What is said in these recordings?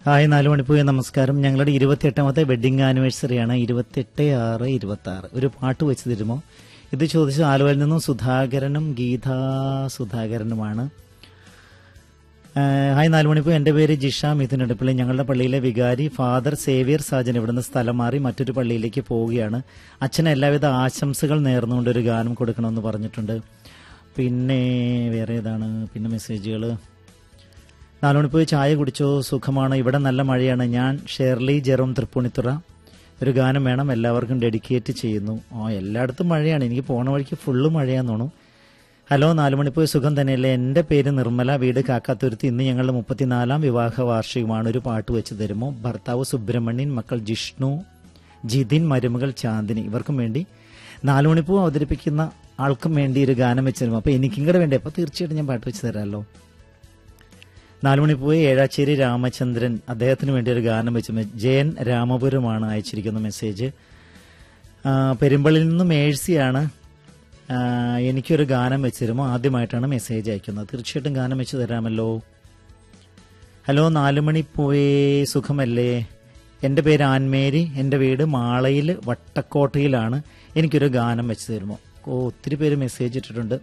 hi നാല് മണിപ്പോയി നമസ്കാരം ഞങ്ങളുടെ ഇരുപത്തിയെട്ടാമത്തെ വെഡിങ് ആനിവേഴ്സറിയാണ് ഇരുപത്തെട്ട് ആറ് ഇരുപത്തി ആറ് ഒരു പാട്ട് വെച്ച് തരുമോ ഇത് ചോദിച്ചു ആലുവയിൽ നിന്നും സുധാകരനും ഗീതാ സുധാകരനുമാണ് ആ, ഹായ് നാല് മണിപ്പോ എന്റെ പേര് ജിഷ മിഥുൻ എടുപ്പള്ളി ഞങ്ങളുടെ പള്ളിയിലെ വികാരി ഫാദർ സേവിയർ സാജൻ ഇവിടുന്ന് സ്ഥലം മാറി മറ്റൊരു പള്ളിയിലേക്ക് പോവുകയാണ് അച്ഛന് എല്ലാവിധ ആശംസകൾ നേർന്നുകൊണ്ട് ഒരു ഗാനം കൊടുക്കണമെന്ന് പറഞ്ഞിട്ടുണ്ട് പിന്നെ വേറെ ഏതാണ് പിന്നെ മെസ്സേജുകൾ നാലുമണി പോയി ചായ കുടിച്ചോ സുഖമാണ് ഇവിടെ നല്ല മഴയാണ് ഞാൻ ഷെർലി ജെറോം തൃപ്പൂണിത്തുറ ഒരു ഗാനം വേണം എല്ലാവർക്കും ഡെഡിക്കേറ്റ് ചെയ്യുന്നു ആ എല്ലായിടത്തും മഴയാണ് എനിക്ക് പോണ വഴിക്ക് ഫുള്ള് മഴയാന്ന് തോന്നുന്നു ഹലോ നാലുമണി പോയി സുഖം തന്നെയല്ലേ എൻ്റെ പേര് നിർമ്മല വീട് കാക്കാത്തുരുത്തി ഇന്ന് ഞങ്ങളുടെ മുപ്പത്തിനാലാം വിവാഹ വാർഷികമാണ് ഒരു പാട്ട് വെച്ച് തരുമോ ഭർത്താവ് സുബ്രഹ്മണ്യൻ മക്കൾ ജിഷ്ണു ജിതിൻ മരുമകൾ ചാന്ദിനി ഇവർക്കും വേണ്ടി നാലുമണിപ്പൂ അവതരിപ്പിക്കുന്ന ആൾക്കും വേണ്ടി ഒരു ഗാനം വെച്ച് തരുമോ അപ്പോൾ എനിക്കും കൂടെ വേണ്ടേ അപ്പോൾ തീർച്ചയായിട്ടും ഞാൻ പാട്ട് വെച്ച് തരാമല്ലോ നാലുമണി പോയി ഏഴാച്ചേരി രാമചന്ദ്രൻ അദ്ദേഹത്തിന് വേണ്ടി ഒരു ഗാനം വെച്ച് ജയൻ രാമപുരമാണ് അയച്ചിരിക്കുന്ന മെസ്സേജ് ആ, പെരുമ്പള്ളിയിൽ നിന്നും മേഴ്സിയാണ് ആ, എനിക്കൊരു ഗാനം വെച്ച് തരുമോ ആദ്യമായിട്ടാണ് മെസ്സേജ് അയക്കുന്നത് തീർച്ചയായിട്ടും ഗാനം വെച്ച് തരാമല്ലോ ഹലോ നാലുമണി പോയേ സുഖമല്ലേ എൻ്റെ പേര് ആൻമേരി എൻ്റെ വീട് മാളയിൽ വട്ടക്കോട്ടയിലാണ് എനിക്കൊരു ഗാനം വെച്ച് തരുമോ ഓ ഒത്തിരി പേര് മെസ്സേജ് ഇട്ടിട്ടുണ്ട്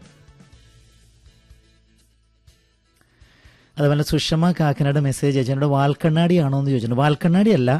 അതുപോലെ സുഷമ കാക്കനാട് മെസ്സേജ് അയച്ചിട്ടുണ്ട് വാൽക്കണ്ണാടിയാണോ എന്ന് ചോദിച്ചിട്ടുണ്ട് വാൽക്കണ്ണാടി അല്ല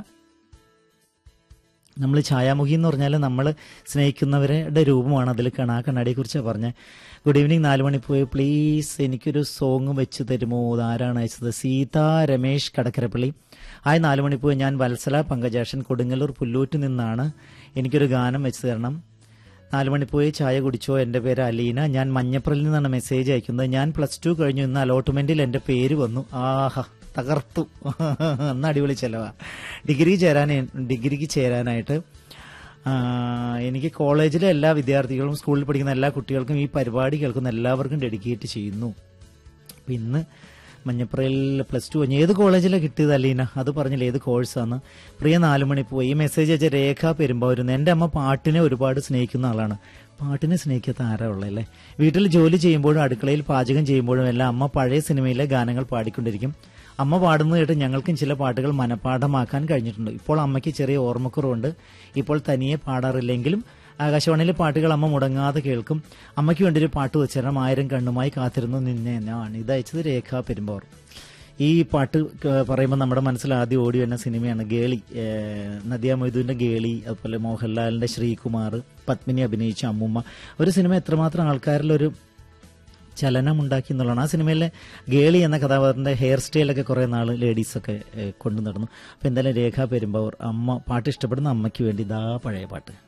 നമ്മൾ ഛായാമുഖി എന്ന് പറഞ്ഞാൽ നമ്മൾ സ്നേഹിക്കുന്നവരുടെ രൂപമാണ് അതിൽ കാണാൻ ആ കണ്ണാടിയെ കുറിച്ചാണ് പറഞ്ഞത് ഗുഡ് ഈവനിങ് നാല് മണി പോയി പ്ലീസ് എനിക്കൊരു സോങ് വെച്ച് തരുമോ ഇതാരാണ് അയച്ചത് സീത രമേശ് കടക്കരപ്പള്ളി ഹായ് നാല് മണി പോയി ഞാൻ വത്സല പങ്കജാഷൻ കൊടുങ്ങല്ലൂർ പുല്ലൂറ്റ് നിന്നാണ് എനിക്കൊരു ഗാനം വെച്ച് തരണം നാല് മണി പോയി ചായ കുടിച്ചോ എൻ്റെ പേര് അലീന ഞാൻ മഞ്ഞപ്പുറയിൽ നിന്നാണ് മെസ്സേജ് അയക്കുന്നത് ഞാൻ പ്ലസ് ടു കഴിഞ്ഞു ഇന്ന് അലോട്ട്മെന്റിൽ എൻ്റെ പേര് വന്നു ആഹാ തകർത്തു അന്ന് അടിപൊളി ചെലവാ ഡിഗ്രി ചേരാൻ ഡിഗ്രിക്ക് ചേരാനായിട്ട് ആ, എനിക്ക് കോളേജിലെ എല്ലാ വിദ്യാർത്ഥികളും സ്കൂളിൽ പഠിക്കുന്ന എല്ലാ കുട്ടികൾക്കും ഈ പരിപാടി കേൾക്കുന്ന എല്ലാവർക്കും ഡെഡിക്കേറ്റ് ചെയ്യുന്നു അപ്പൊ ഇന്ന് മഞ്ഞപ്പുറയിൽ പ്ലസ് ടു കഴിഞ്ഞ് ഏത് കോളേജിലാണ് കിട്ടിയത് അലീന അത് പറഞ്ഞില്ല ഏത് കോഴ്സാണ് പ്രിയ നാലുമണി പോയി ഈ മെസ്സേജ് അയച്ച രേഖ പെരുമ്പാവൂരുന്ന് എൻ്റെ അമ്മ പാട്ടിനെ ഒരുപാട് സ്നേഹിക്കുന്ന ആളാണ് പാട്ടിനെ സ്നേഹിക്കാത്ത ആരാ ഉള്ളല്ലേ വീട്ടിൽ ജോലി ചെയ്യുമ്പോഴും അടുക്കളയിൽ പാചകം ചെയ്യുമ്പോഴും എല്ലാം അമ്മ പഴയ സിനിമയിലെ ഗാനങ്ങൾ പാടിക്കൊണ്ടിരിക്കും അമ്മ പാടുന്നത് കേട്ട് ഞങ്ങൾക്കും ചില പാട്ടുകൾ മനഃപ്പാഠമാക്കാൻ കഴിഞ്ഞിട്ടുണ്ട് ഇപ്പോൾ അമ്മയ്ക്ക് ചെറിയ ഓർമ്മക്കുറവുണ്ട് ഇപ്പോൾ തനിയെ പാടാറില്ലെങ്കിലും ആകാശവാണിയിലെ പാട്ടുകൾ അമ്മ മുടങ്ങാതെ കേൾക്കും അമ്മയ്ക്ക് വേണ്ടി ഒരു പാട്ട് വെച്ചേരണം ആയിരം കണ്ണുമായി കാത്തിരുന്നു നിന്നെ ഞാൻ ഇത് അയച്ചത് രേഖ പെരുമ്പോർ ഈ പാട്ട് ക- പറയുമ്പോൾ നമ്മുടെ മനസ്സിൽ ആദ്യം ഓടി വരുന്ന സിനിമയാണ് ഗേളി ഏഹ് നദിയ മൊയ്തുവിന്റെ ഗേളി അതുപോലെ മോഹൻലാലിന്റെ ശ്രീകുമാർ പത്മിനി അഭിനയിച്ച അമ്മുമ്മ ഒരു സിനിമ എത്രമാത്രം ആൾക്കാരിലൊരു ചലനമുണ്ടാക്കി എന്നുള്ളതാണ് ആ സിനിമയിലെ ഗേളി എന്ന കഥാപാത്രത്തിന്റെ ഹെയർ സ്റ്റൈലൊക്കെ കുറെ നാൾ ലേഡീസൊക്കെ ഏഹ് കൊണ്ടു നടന്നു അപ്പൊ എന്തായാലും രേഖ പെരുമ്പാവൂർ അമ്മ പാട്ട് ഇഷ്ടപ്പെടുന്ന അമ്മയ്ക്ക് വേണ്ടി ഇതാ പഴയ പാട്ട്